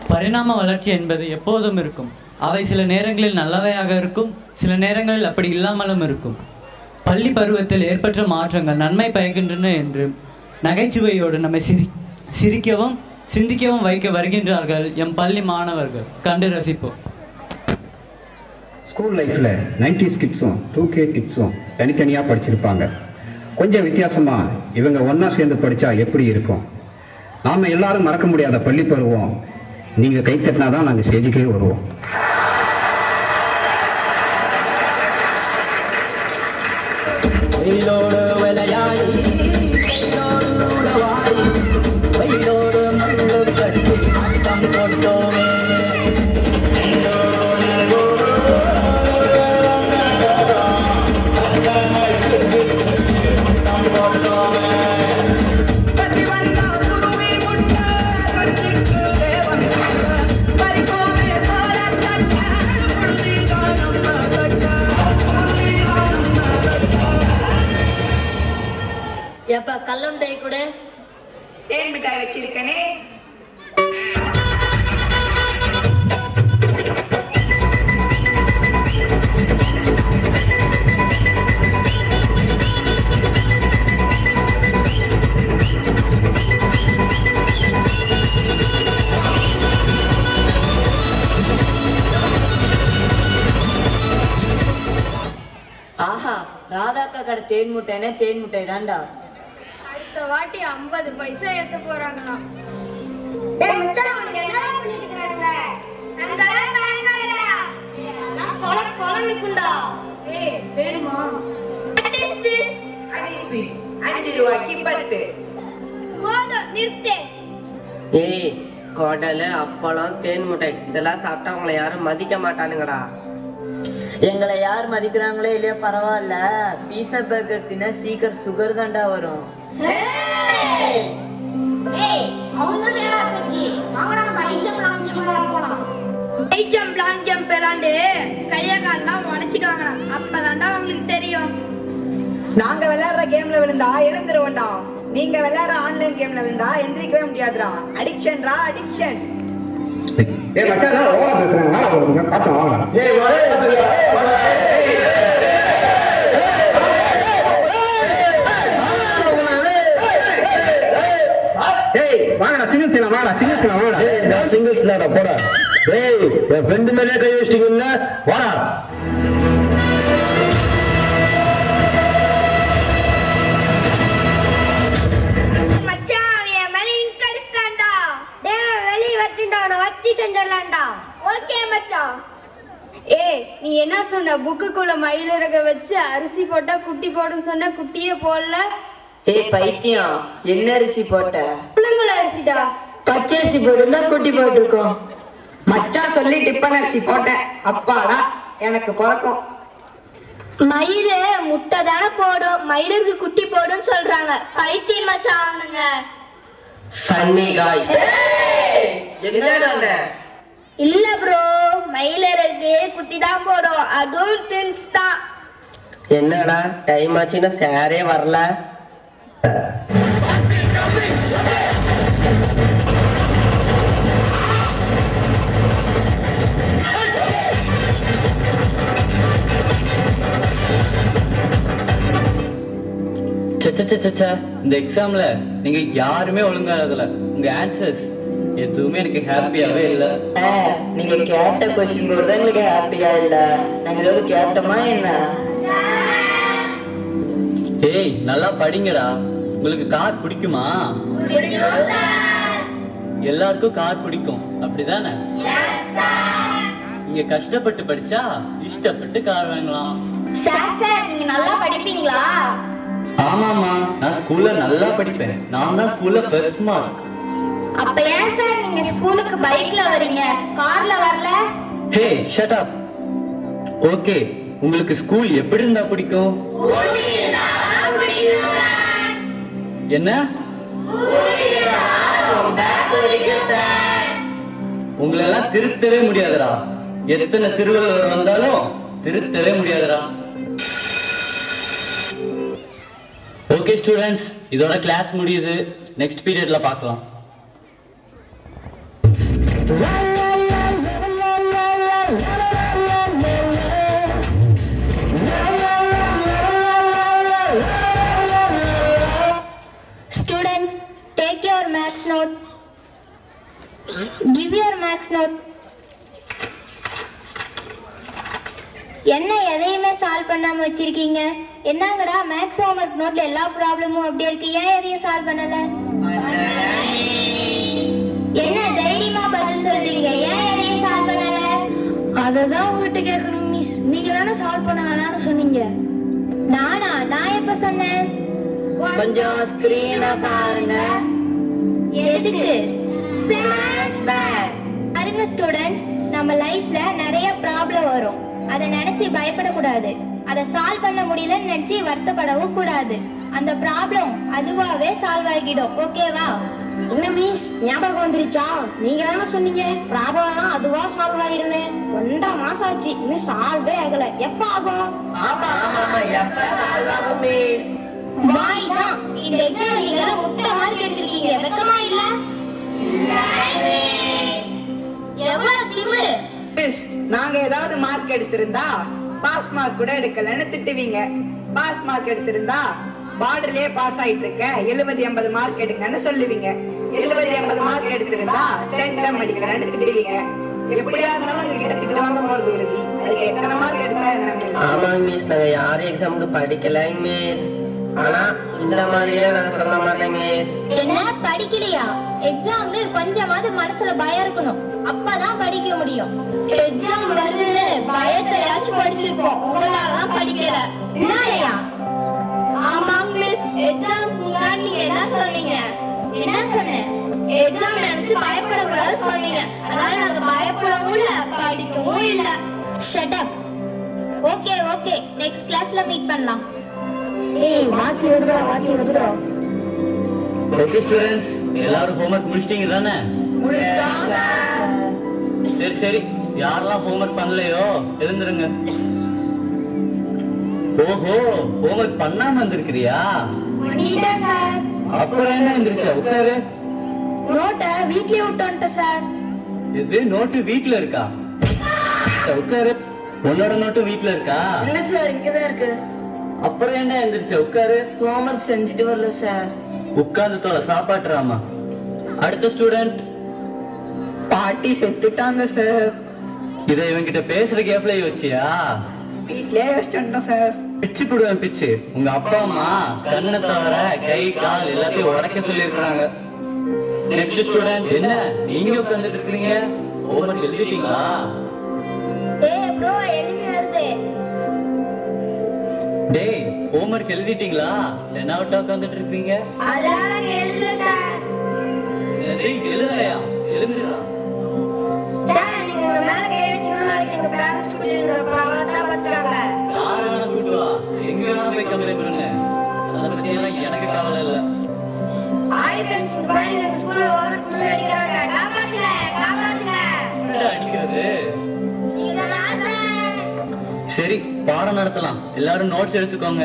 பரிணாம வளர்ச்சி என்பது எப்போதும் இருக்கும் அவை சில நேரங்களில் நல்லவையாக இருக்கும் சில நேரங்களில் அப்படி இல்லாமலும் இருக்கும் பள்ளி பருவத்தில் ஏற்பட்ட மாற்றங்கள் நன்மை பயக்கின்றன என்று நகைச்சுவையோடு நம்மை சிரி சிரிக்கவும் சிந்திக்கவும் வைக்க வருகின்றார்கள் எம் பள்ளி மாணவர்கள் கண்டு ரசிப்போம் ஸ்கூல் லைஃப்பில் நைன்டிஸ் கிட்ஸும் டூ கே கிட்ஸும் தனித்தனியாக படிச்சிருப்பாங்க கொஞ்சம் வித்தியாசமாக இவங்க ஒன்றா சேர்ந்து படித்தா எப்படி இருக்கும் நாம் எல்லாரும் மறக்க முடியாத பள்ளி பருவம் நீங்கள் கை தட்டினா தான் நாங்கள் ஸ்டேஜுக்கே வருவோம் வெயிலோடு விளையாடி வெயிலோடு உறவாடி வெயிலோடு மல்லு கட்டி ஆட்டம் கொண்டோமே எப்ப கல்லம் டை கூட தேன் மிட்டாய் வச்சிருக்கனே ஆஹா ராதாக்கா கடை தேன் முட்டைனே தேன் முட்டை தான்டா அடுத்த வாட்டி ஐம்பது பைசா ஏத்த போறாங்களாம் டேய் மச்சான் உனக்கு என்னடா பண்ணிட்டு இருக்கானுங்க அங்கெல்லாம் பயங்கரடா எல்லாம் கொல கொலனுக்குண்டா ஏய் வேணுமா வாட் இஸ் திஸ் அனிஸ்வி அஞ்சு ரூபாய்க்கு பத்து போதும் நிறுத்து ஏய் குடல் அப்பளம் தேன் முட்டை இதெல்லாம் சாப்பிட்டா உங்களை யாரும் மதிக்க மாட்டானுங்கடா எங்களை யார் மதிக்கிறாங்களோ இல்லையோ பரவாயில்ல பீஸா பர்கர் தின சீக்கிரம் சுகர் தான்டா வரும் ஏய் அவங்க என்னடா பேச்சு வாங்கடா நம்ம ஹை ஜம்ப் லாங் ஜம்ப் விளையாட போலாம் ஹை ஜம்ப் லாங் ஜம்ப் விளையாண்டு கைய கால்லாம் உடைச்சிடுவாங்கடா அப்பதான்டா உங்களுக்கு தெரியும் நாங்க விளையாடுற கேம்ல விழுந்தா எழுந்துருவோம்டா நீங்க விளையாடுற ஆன்லைன் கேம்ல விழுந்தா எந்திரிக்கவே முடியாதுடா அடிக்ஷன்டா அடிக்ஷன் ஏ மச்சான் ஓவரா பேசுறாங்க வாடா போடுங்க பார்த்தோம் வாங்க ஏய் வாங்கடா சிங்கிள் செய்யலாம் வாடா சிங்கிள் செய்யலாம் வாடா சிங்கிள்ஸ் தான்டா போடா ஏய் என் ஃப்ரெண்டு மேலே கை வச்சிட்டீங்கல்ல வாடா மச்சான் அவன் என் மேல இன்க் அடிச்சிட்டான்டா டேய் வெளிய வரட்டும்டா நான் வச்சு செஞ்சிரலாம்டா ஓகே மச்சான் ஏய் நீ என்ன சொன்ன புக்குக்குள்ள மயிலிறக வச்சு அரிசி போட்டா குட்டி போடும் சொன்ன குட்டியே போடல ஏய் பைத்தியம் என்ன அரிசி போட்ட புள்ளைங்கள அரிசிடா பச்சை அரிசி போட்டிருந்தா குட்டி போட்டிருக்கோம் மச்சான் சொல்லி டிப்பன் அரிசி போட்டேன் அப்பாடா எனக்கு பிறக்கும் மயிலு முட்டை தானே போடும் மயிலுக்கு குட்டி போடும் சொல்றாங்க பைத்தியம் மச்சான் அவனுங்க சன்னி காய் என்ன இல்ல ப்ரோ மயிலருக்கு குட்டி தான் போடும் அதுவும் தின்ஸ் தான் என்னடா டைம் ஆச்சுன்னா சாரே வரல ச்சே, ச்சே, ச்சே, ச்சே, ச்சே. இந்த எக்ஸாம்ல நீங்க யாருமே ஒழுங்கா எழுதல உங்க ஆன்சர்ஸ் எதுவுமே எனக்கு ஹாப்பியாவே இல்ல நீங்க கேட்ட கொஸ்டின் கூட எங்களுக்கு ஹாப்பியா இல்ல நாங்க ஏதாவது கேட்டோமா என்ன ஏய் நல்லா படிங்கடா உங்களுக்கு கார் பிடிக்குமா எல்லாருக்கும் கார் பிடிக்கும் அப்படிதானே நீங்க கஷ்டப்பட்டு படிச்சா இஷ்டப்பட்டு கார் வாங்கலாம் சார் சார் நீங்க நல்லா படிப்பீங்களா ஆமாமா நான் ஸ்கூல்ல நல்லா படிப்பேன் நான் தான் ஸ்கூல்ல ஃபர்ஸ்ட் மார்க் அப்ப ஏன் சார் நீங்க ஸ்கூலுக்கு பைக்ல வரீங்க கார்ல வரல ஹே ஷட் அப் ஓகே உங்களுக்கு ஸ்கூல் எப்படி இருந்தா பிடிக்கும் என்ன உங்களை எல்லாம் திருத்தவே முடியாதுடா எத்தனை திருவள்ளுவர் வந்தாலும் திருத்தவே முடியாதுடா ஓகே ஸ்டூடெண்ட்ஸ் இதோட கிளாஸ் முடியுது நெக்ஸ்ட் பீரியட்ல பார்க்கலாம் Students, take your max note. Give your max note. என்ன எதையுமே சால்வ் பண்ணாம வச்சிருக்கீங்க என்னங்கடா மேக்ஸ் ஹோம்ஒர்க் நோட்ல எல்லா ப்ராப்ளமும் அப்படியே இருக்கு ஏன் எதையும் சால்வ் பண்ணல என்ன தைரியமா பதில் சொல்றீங்க ஏன் எதையும் சால்வ் பண்ணல அததான் உங்ககிட்ட கேட்கணும் மிஸ் நீங்க தானே சால்வ் பண்ண வேணாம்னு சொன்னீங்க நானா நான் எப்ப சொன்னேன் கொஞ்சம் ஸ்கிரீனை பாருங்க எதுக்கு பாருங்க ஸ்டூடெண்ட்ஸ் நம்ம லைஃப்ல நிறைய ப்ராப்ளம் வரும் அதை நினைச்சு பயப்படக்கூடாது அதை சால்வ் பண்ண முடியலன்னு நினைச்சு வருத்தப்படவும் கூடாது அந்த ப்ராப்ளம் அதுவாவே சால்வ் ஆகிடும் ஓகேவா என்ன மிஸ் ஞாபகம் வந்துருச்சா நீங்க தானே சொன்னீங்க ப்ராப்ளம்லாம் அதுவா சால்வ் ஆயிருன்னு ஒன்றரை மாசம் ஆச்சு இன்னும் சால்வே ஆகல எப்ப ஆகும் ஆமா ஆமா ஆமா எப்ப சால்வ் ஆகும் மிஸ் வாய் தான் இந்த எக்ஸாம் நீங்க எல்லாம் முட்டை மார்க் எடுத்திருக்கீங்க வெக்கமா இல்ல எவ்வளவு திமிரு மிஸ் நாங்க ஏதாவது மார்க் எடுத்திருந்தா பாஸ் மார்க் கூட எடுக்கலன்னு திட்டுவீங்க பாஸ் மார்க் எடுத்திருந்தா பார்டர்லயே பாஸ் ஆயிட்டு இருக்கேன் எழுபது எண்பது மார்க் எடுங்கன்னு சொல்லுவீங்க எழுபது எண்பது மார்க் எடுத்திருந்தா சென்டம் அடிக்கிறேன்னு திட்டுவீங்க எப்படியா இருந்தாலும் உங்க கிட்ட திட்டு வாங்க போறது உறுதி அதுக்கு எத்தனை மார்க் எடுத்தா என்ன miss? ஆமாங்க மிஸ் நாங்க யாரும் எக்ஸாமுக்கு படிக்கலைங்க மிஸ் ஆனா இந்த மாதிரியே நான் சொல்ல மாட்டேங்க மிஸ் என்ன படிக்கலையா எக்ஸாம்னு கொஞ்சமாவது மனசுல பயம் இருக்கணும் அப்பதான் படிக்க முடியும் எக்ஸாம் வருதுன்னு பயத்தையாச்சும் படிச்சிருப்போம் உங்களாலாம் படிக்கல என்னையா ஆமாங்க மிஸ் எக்ஸாம் முன்னாடி நீங்க என்ன சொன்னீங்க என்ன சொன்னேன் எக்ஸாம் நினைச்சு பயப்படக்கூடாது சொன்னீங்க அதனால நாங்க பயப்படவும் இல்ல படிக்கவும் இல்ல shut up okay okay next கிளாஸ்ல மீட் பண்ணலாம் ஏய் மாத்தி விடுறா மாத்தி விடுறா ஓகே ஸ்டூடெண்ட்ஸ் எல்லாரும் ஹோம்ஒர்க் முடிச்சிட்டீங்க தானே சரி சரி யாரெல்லாம் ஹோம்ஒர்க் பண்ணலையோ எழுந்துருங்க ஓஹோ ஹோம்ஒர்க் பண்ணாம வந்திருக்கிறியா பண்ணிட்டேன் சார் அப்புறம் என்ன எந்திரிச்சா உட்காரு நோட்டை வீட்லயே விட்டு வந்துட்டேன் சார் இது நோட்டு வீட்ல இருக்கா உட்காரு உன்னோட நோட்டு வீட்ல இருக்கா இல்ல சார் இங்கதான் இருக்கு அப்புறம் என்ன எந்திரிச்ச உட்காரு ஹோம்ஒர்க் செஞ்சுட்டு வரல சார் உட்கார்ந்து தோல சாப்பாட்டுறாமா அடுத்த ஸ்டூடெண்ட் பாட்டி செத்துட்டாங்க சார் இதை இவன்கிட்ட பேசுற கேப்ல யோசிச்சியா வீட்லயே யோசிச்சுட்டோம் சார் பிச்சு போடுவேன் பிச்சு உங்க அப்பா அம்மா கண்ணை தவிர கை கால் எல்லாத்தையும் உடைக்க சொல்லியிருக்காங்க நெக்ஸ்ட் ஸ்டூடெண்ட் என்ன நீங்க உட்கார்ந்துட்டு இருக்கீங்க ஹோம்ஒர்க் எழுதிட்டீங்களா ஏய் ப்ரோ எனிமி வருது டேய் ஹோம்ஒர்க் எழுதிட்டீங்களா என்ன அவுட்டா உட்கார்ந்துட்டு இருப்பீங்க அதெல்லாம் நாங்க எழுதல சார் என்னது எழுதலையா எழுதுடா சார் நீங்க உங்க மேல கை வச்சீங்கன்னா நாளைக்கு எங்க பேரண்ட்ஸ் சொல்லிடுற ப்ராப்ளம் தான் பார்த்துறாங்க யார வேணா கூட்டு வா எங்க வேணா போய் கம்ப்ளைண்ட் பண்ணுங்க அதை பத்தி எல்லாம் எனக்கு கவலை இல்ல ஹாய் ஃப்ரெண்ட்ஸ் உங்க பையன் இந்த ஸ்கூல்ல ஓவர் பண்ணி அடிக்கிறாங்க காப்பாத்துங்க காப்பாத்துங்க என்னடா அடிக்கிறது நீங்க தான் சார் சரி பாடம் நடத்தலாம் எல்லாரும் நோட்ஸ் எடுத்துக்கோங்க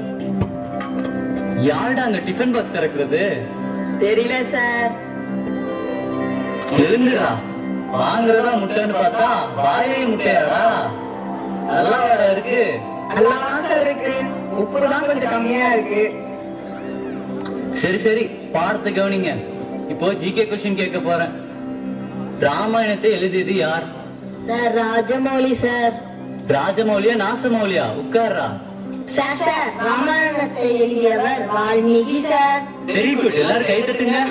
யாருடா அங்க டிஃபன் பாக்ஸ் திறக்கிறது தெரியல சார் எழுந்துடா வாங்குறதா முட்டைன்னு பார்த்தா வாயே முட்டையாடா நல்லா வேற இருக்கு நல்லா தான் சார் இருக்கு உப்பு தான் கொஞ்சம் கம்மியா இருக்கு சரி சரி பாடத்தை கவனிங்க இப்போ ஜிகே கொஸ்டின் கேட்க போறேன் ராமாயணத்தை எழுதியது யார் சார் ராஜமௌலி சார் ராஜமௌலியா நாசமௌலியா உட்கார்றா சார் சார் ராமாயணத்தை எழுதியவர் வால்மீகி சார் வெரி குட் எல்லாரும் கை தட்டுங்க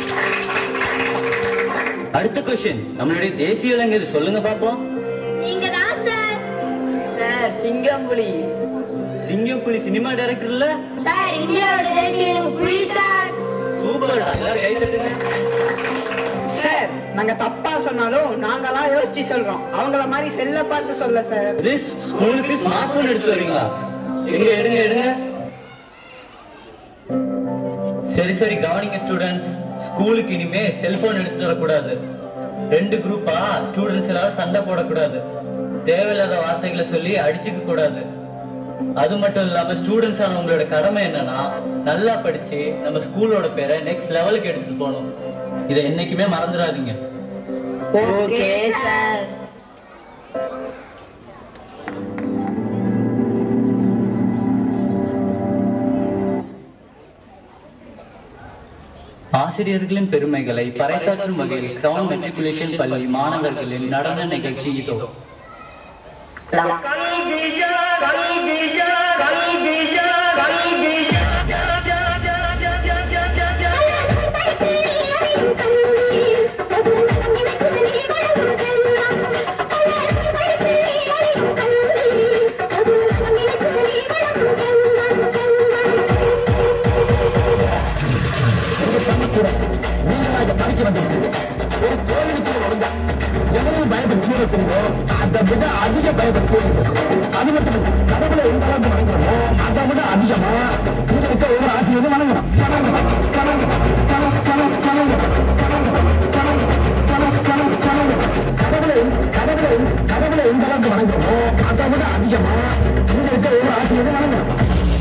அடுத்த கொஸ்டின் நம்மளுடைய தேசிய விலங்கு எது சொல்லுங்க பாப்போம் நீங்க தான் சார் சார் சிங்கம்புலி சிங்கம் புலி சினிமா டைரக்டர் இல்ல சார் இந்தியாவோட தேசிய விலங்கு புலி சார் சூப்பர்டா எல்லாரும் கை தட்டுங்க சார் நாங்க தப்பா சொன்னாலும் நாங்கெல்லாம் யோசிச்சு சொல்றோம் அவங்கள மாதிரி செல்ல பார்த்து சொல்ல சார் இது ஸ்கூலுக்கு ஸ்மார்ட் போன் எடுத்து வரீங்களா எங்க எடுங்க எடுங்க சரி சரி கவனிங்க ஸ்டூடெண்ட்ஸ் ஸ்கூலுக்கு இனிமே செல்போன் எடுத்துட்டு வரக்கூடாது ரெண்டு குரூப்பா ஸ்டூடெண்ட்ஸ் எல்லாரும் சண்டை போடக்கூடாது தேவையில்லாத வார்த்தைகளை சொல்லி அடிச்சுக்க கூடாது அது மட்டும் இல்லாம ஸ்டூடெண்ட்ஸ் ஆன உங்களோட கடமை என்னன்னா நல்லா படிச்சு நம்ம ஸ்கூலோட பேரை நெக்ஸ்ட் லெவலுக்கு எடுத்துட்டு போகணும் இதை என்னைக்குமே மறந்துடாதீங்க ஓகே சார் ஆசிரியர்களின் பெருமைகளை பறைசாற்றும் வகையில் கிரவுன் மெட்ரிகுலேஷன் பள்ளி மாணவர்களின் நடன நிகழ்ச்சி இதோ அதை விட அதிக பயப்படுத்தி அது மட்டும் இல்ல கடவுளை எந்த அளவுக்கு வணங்குறோமோ அதை விட அதிகமா இங்க இருக்க ஒவ்வொரு ஆசிரியரும் வணங்கணும் வணங்கணும் வணங்கணும் வணங்கணும் வணங்கணும் வணங்கணும் வணங்கணும் கடவுளை கடவுளை கடவுளை எந்த அளவுக்கு வணங்குறோமோ அதை விட அதிகமா இங்க இருக்க ஒவ்வொரு ஆசிரியரும் வணங்கணும்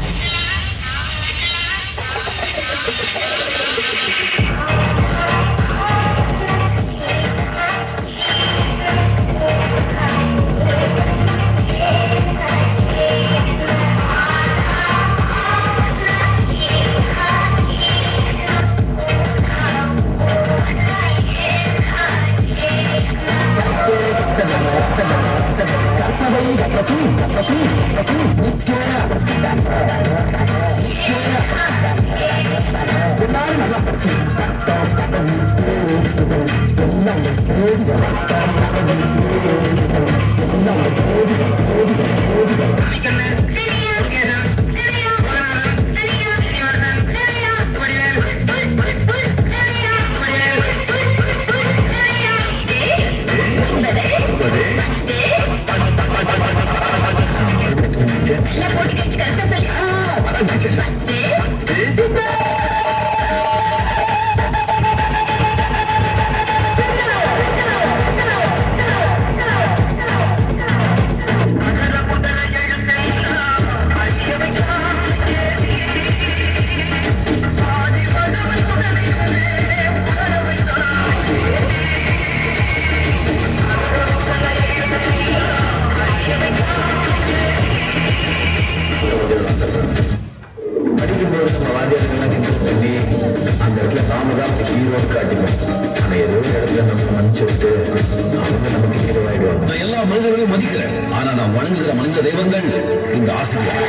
படிக்கும்போது நம்ம வாத்தியார்கள்லாம் நின்று சொல்லி அந்த இடத்துல நாம தான் ஹீரோ காட்டிப்போம் ஆனா ஏதோ ஒரு இடத்துல நம்ம மன்னிச்சு விட்டு அவங்க நமக்கு ஹீரோ ஆயிடுவாங்க நான் எல்லா மனிதர்களையும் மதிக்கிறேன் ஆனா நான் வணங்குகிற மனித தெய்வங்கள் இந்த ஆசிரியர்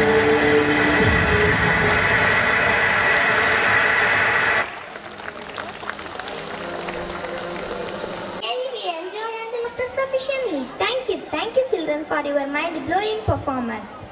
We enjoy and laughter sufficiently. Thank you, thank you, children, for your mind-blowing performance.